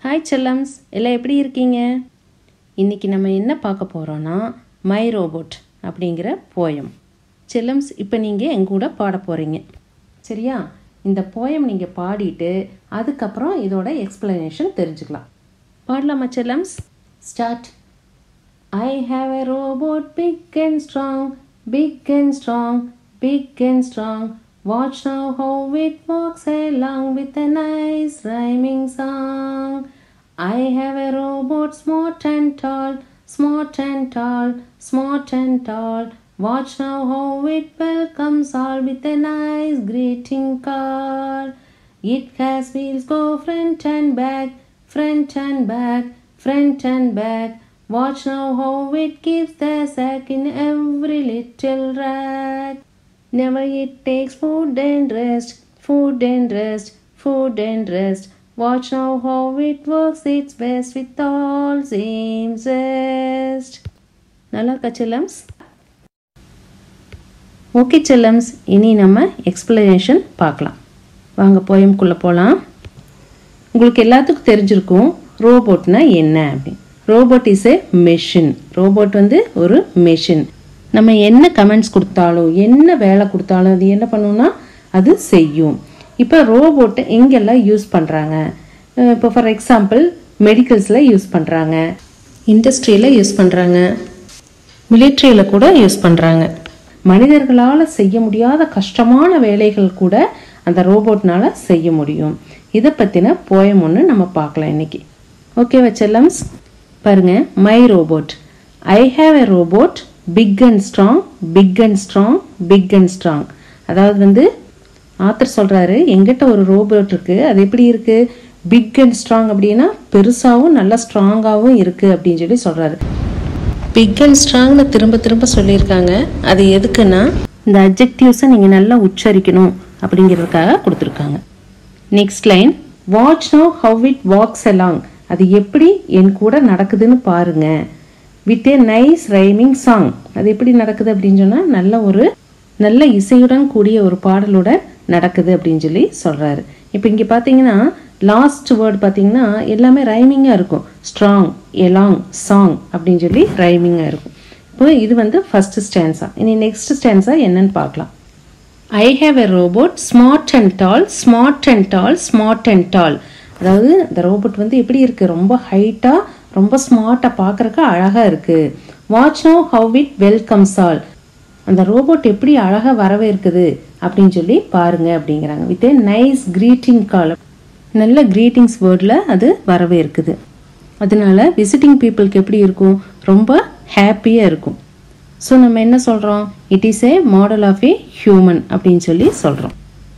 Hi செல்லம்ஸ் எல்லாம் எப்படி இருக்கீங்க இன்றைக்கி நம்ம என்ன பார்க்க போகிறோன்னா மை ரோபோட் அப்படிங்கிற போயம் செல்லம்ஸ் இப்போ நீங்கள் எங்க கூட பாட போகிறீங்க சரியா இந்த போயம் நீங்கள் பாடிட்டு அதுக்கப்புறம் இதோட எக்ஸ்பிளனேஷன் தெரிஞ்சுக்கலாம் பாடலாமா செல்லம்ஸ் start I have a robot big and strong, big and strong, big and strong. Watch now how it walks along with a nice rhyming song. I have a robot smart and tall, smart and tall, smart and tall. Watch now how it welcomes all with a nice greeting call. It has wheels go front and back, front and back, front and back. Watch now how it keeps the sack in every little rack. Never it takes food and rest, food and rest, food and rest. Watch now how it works its best with all same zest. நல்லா இருக்கா செல்லம்ஸ் okay செல்லம்ஸ் இனி நம்ம explanation பார்க்கலாம் வாங்க போயம்குள்ளே போகலாம் உங்களுக்கு எல்லாத்துக்கும் தெரிஞ்சிருக்கும் ரோபோட்னா என்ன அப்படின்னு robot is a machine robot வந்து ஒரு மெஷின் நம்ம என்ன கமெண்ட்ஸ் கொடுத்தாலும் என்ன வேலை கொடுத்தாலும் அது என்ன பண்ணும்னா அது செய்யும் இப்போ ரோபோட்டை எங்கெல்லாம் யூஸ் பண்ணுறாங்க இப்போ ஃபார் எக்ஸாம்பிள் மெடிக்கல்ஸில் யூஸ் பண்ணுறாங்க இண்டஸ்ட்ரியில் யூஸ் பண்ணுறாங்க மிலிட்ரியில் கூட யூஸ் பண்ணுறாங்க மனிதர்களால் செய்ய முடியாத கஷ்டமான வேலைகள் கூட அந்த ரோபோட்னால செய்ய முடியும் இதை பற்றின போயம் ஒன்று நம்ம பார்க்கலாம் இன்னைக்கு ஓகேவா செல்லம்ஸ் பாருங்க my robot I have a robot big and strong big and strong big and strong அதாவது வந்து ஆத்தர் சொல்றாரு எங்கிட்ட ஒரு ரோபோட் இருக்கு அது எப்படி இருக்கு பிக் அண்ட் ஸ்ட்ராங் அப்படின்னா பெருசாகவும் நல்லா ஸ்ட்ராங்காகவும் இருக்கு அப்படின்னு சொல்லி சொல்றாரு பிக் அண்ட் ஸ்ட்ராங்னு திரும்ப திரும்ப சொல்லியிருக்காங்க அது எதுக்குன்னா இந்த அப்ஜெக்டிவ்ஸை நீங்கள் நல்லா உச்சரிக்கணும் அப்படிங்கிறதுக்காக கொடுத்துருக்காங்க next line watch now how it walks along அது எப்படி என் கூட நடக்குதுன்னு பாருங்க with a nice rhyming song அது எப்படி நடக்குது அப்படின்னு சொன்னால் நல்ல ஒரு நல்ல இசையுடன் கூடிய ஒரு பாடலோட நடக்குது அப்படின்னு சொல்லி சொல்கிறாரு இப்போ இங்கே பார்த்தீங்கன்னா லாஸ்ட் வேர்ட் பார்த்தீங்கன்னா எல்லாமே ரைமிங்காக இருக்கும் ஸ்ட்ராங் எலாங் சாங் அப்படின்னு சொல்லி ரைமிங்காக இருக்கும் இப்போ இது வந்து ஃபர்ஸ்ட் ஸ்டான்ஸா இனி நெக்ஸ்ட் ஸ்டான்ஸா என்னன்னு பார்க்கலாம் I have a robot smart and tall smart and tall smart and tall அதாவது இந்த ரோபோட் வந்து எப்படி இருக்கு ரொம்ப ஹைட்டா ரொம்ப ஸ்மார்ட்டா பார்க்கறக்கு அழகா இருக்கு watch now how it welcomes all அந்த ரோபோட் எப்படி அழகா வரவேற்குது அப்படின்னு சொல்லி பாருங்க அப்படிங்கிறாங்க with a nice greeting call நல்ல கிரீட்டிங்ஸ் வேர்டில் அது வரவேற்குது அதனால விசிட்டிங் பீப்புளுக்கு எப்படி இருக்கும் ரொம்ப ஹாப்பியாக இருக்கும் ஸோ நம்ம என்ன சொல்கிறோம் it is a model of a human அப்படின்னு சொல்லி சொல்கிறோம்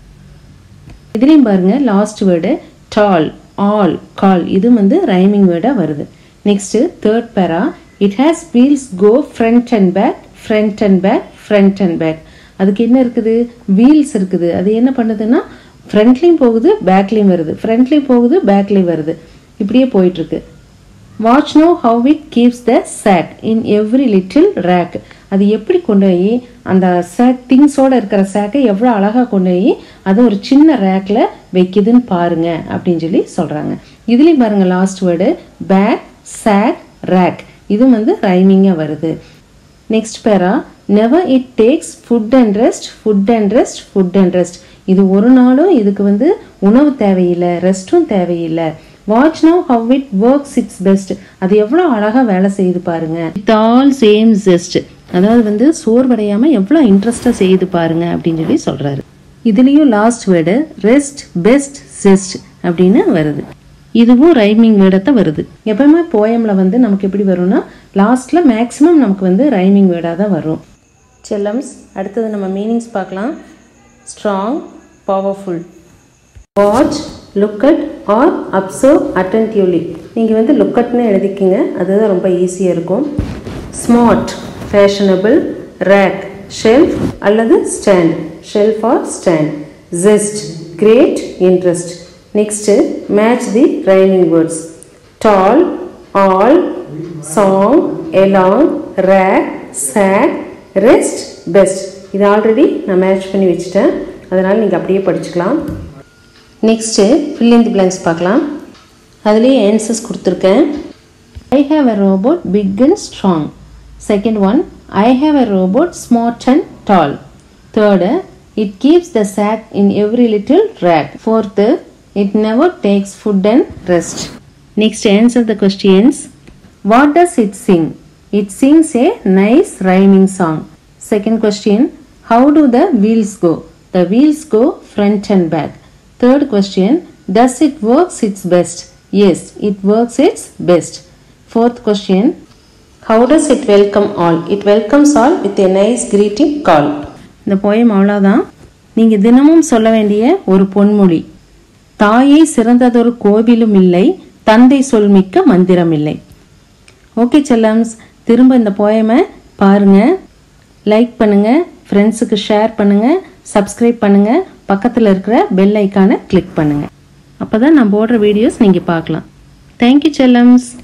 இதுலேயும் பாருங்க last word tall all call இது வந்து ரைமிங் வேர்டாக வருது next third para it has wheels go front and back front and back front and back அதுக்கு என்ன இருக்குது வீல்ஸ் இருக்குது அது என்ன பண்ணுதுன்னா ஃப்ரண்ட்லேயும் போகுது பேக்லேயும் வருது ஃப்ரண்ட்லேயும் போகுது பேக்லேயும் வருது இப்படியே போயிட்டுருக்கு watch now how it keeps the sack in every little rack அது எப்படி கொண்டு போய் அந்த சேக் திங்ஸோட இருக்கிற சேக்கை எவ்வளோ அழகாக கொண்டு போய் அது ஒரு சின்ன ரேக்கில் வைக்குதுன்னு பாருங்க அப்படின்னு சொல்லி சொல்கிறாங்க இதுலேயும் பாருங்க last word back sack rack இது வந்து ரைமிங்காக வருது next para never it takes food and rest food and rest food and rest இது ஒரு நாளும் இதுக்கு வந்து உணவு தேவையில்லை ரெஸ்ட்டும் தேவையில்லை watch now how it works it's best அது எவ்வளோ அழகாக வேலை செய்யுது பாருங்க வித் ஆல் சேம் ஜெஸ்ட் அதாவது வந்து சோர்வடையாம எவ்வளோ இன்ட்ரெஸ்டாக செய்யுது பாருங்க அப்படின்னு சொல்லி சொல்றாரு இதுலேயும் last word rest best jest அப்படின்னு வருது இதுவும் ரைமிங் வேர்டத்தான் வருது எப்பவுமே போயம்ல வந்து நமக்கு எப்படி வரும்னா லாஸ்ட்ல மேக்ஸிமம் நமக்கு வந்து ரைமிங் வேர்டாக தான் வரும் செல்லம்ஸ் அடுத்தது நம்ம மீனிங்ஸ் பார்க்கலாம் strong powerful watch look at or observe attentively நீங்கள் வந்து லுக்கட்னு எழுதிக்கிங்க அதுதான் ரொம்ப ஈஸியாக இருக்கும் ஸ்மார்ட் ஃபேஷனபிள் ரேக் ஷெல்ஃப் அல்லது stand shelf or stand jest great interest next match the rhyming words tall all song along rack sack rest best இது ஆல்ரெடி நான் மேட்ச் பண்ணி வச்சுட்டேன் அதனால் நீங்கள் அப்படியே படிச்சுக்கலாம் next fill in the blanks பார்க்கலாம் அதுலேயே ஆன்சர்ஸ் கொடுத்துருக்கேன் I have a robot big and strong second one i have a robot smart and tall third it keeps the sack in every little rack fourth it never takes food and rest next answer the questions what does it sing it sings a nice rhyming song second question how do the wheels go the wheels go front and back third question does it works its best yes it works its best Fourth question How does it welcome all? It welcomes all with a nice greeting call. இந்த poem அவ்வளோதான் நீங்கள் தினமும் சொல்ல வேண்டிய ஒரு பொன்மொழி தாயை சிறந்ததொரு கோவிலும் இல்லை தந்தை சொல்மிக்க மந்திரம் இல்லை ஓகே செல்லம்ஸ் திரும்ப இந்த போயமை பாருங்க லைக் பண்ணுங்க ஃப்ரெண்ட்ஸுக்கு ஷேர் பண்ணுங்க சப்ஸ்கிரைப் பண்ணுங்க பக்கத்தில் இருக்கிற பெல் ஐக்கானை கிளிக் பண்ணுங்க அப்போ தான் நான் போடுற வீடியோஸ் நீங்கள் பார்க்கலாம் தேங்க்யூ செல்லம்ஸ்